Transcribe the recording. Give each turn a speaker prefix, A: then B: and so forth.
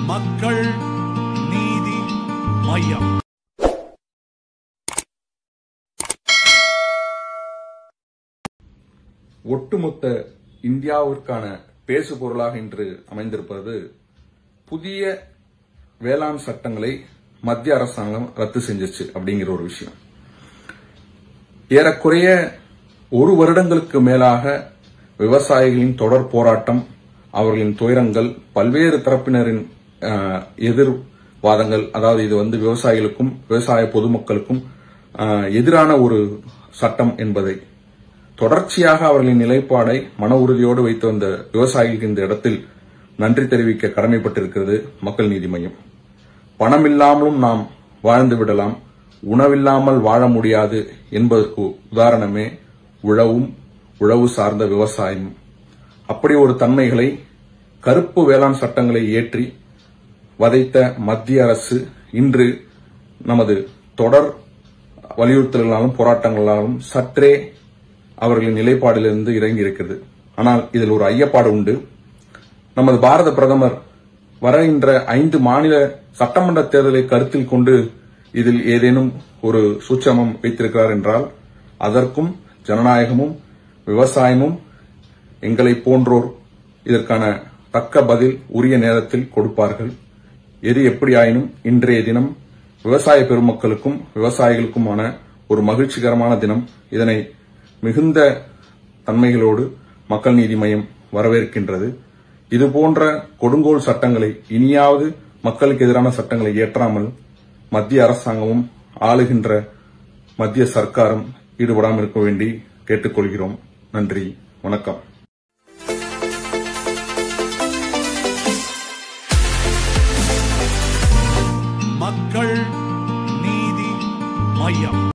A: மக்கள் நீதி மையம்
B: ஒட்டுமொத்த இந்தியாவிற்கான பேசு பொருளாக இன்று அமைந்திருப்பது புதிய வேளாண் சட்டங்களை மத்திய அரசாங்கம் ரத்து செஞ்சிச்சு அப்படிங்கிற ஒரு விஷயம் ஏறக்குறைய ஒரு வருடங்களுக்கு மேலாக விவசாயிகளின் தொடர் போராட்டம் அவர்களின் துயரங்கள் பல்வேறு தரப்பினரின் அஹ், எதிர்வாதங்கள் அதாவது இது வந்து விவசாயிகளுக்கும் விவசாய பொதுமக்களுக்கும் அஹ், எதிரான ஒரு சட்டம் என்பதை தொடர்ச்சியாக அவர்களின் நிலைப்பாடை மன உறுதியோடு வைத்து வந்த விவசாயிகளுக்கு இந்த இடத்தில் நன்றி தெரிவிக்க கடமைப்பட்டிருக்கிறது மக்கள் நீதி மையம் பணம் இல்லாமலும் நாம் வாழ்ந்து விடலாம் உணவில்லாமல் வாழ முடியாது என்பதற்கு உதாரணமே உழவும் உழவு சார்ந்த விவசாயம் அப்படி ஒரு தன்மைகளை கருப்பு வேளாண் சட்டங்களை இயற்றி வதைத்த மத்திய அரசு இன்று நமது தொடர் வலியுறுத்தல்களாலும் போராட்டங்களாலும் சற்றே அவர்களின் நிலைப்பாடிலிருந்து இறங்கி இருக்கிறது ஆனால் இதில் ஒரு ஐயப்பாடு உண்டு நமது பாரத பிரதமர் வருகின்ற ஐந்து மாநில சட்டமன்ற தேர்தலை கருத்தில் கொண்டு இதில் ஏதேனும் ஒரு சூட்சமம் வைத்திருக்கிறார் என்றால் அதற்கும் ஜனநாயகமும் விவசாயமும் எங்களை போன்றோர் இதற்கான தக்க பதில் உரிய நேரத்தில் கொடுப்பார்கள் எது எப்படியாயினும் இன்றைய தினம் விவசாய பெருமக்களுக்கும் விவசாயிகளுக்குமான ஒரு மகிழ்ச்சிகரமான தினம் இதனை மிகுந்த தன்மைகளோடு மக்கள் நீதி மையம் வரவேற்கின்றது இதுபோன்ற கொடுங்கோல் சட்டங்களை இனியாவது மக்களுக்கு எதிரான சட்டங்களை இயற்றாமல் மத்திய அரசாங்கமும் ஆளுகின்ற மத்திய சர்க்காரும் ஈடுபடாமல் இருக்க வேண்டி கேட்டுக்கொள்கிறோம் நன்றி வணக்கம்
A: மக்கள் நீதி மையம்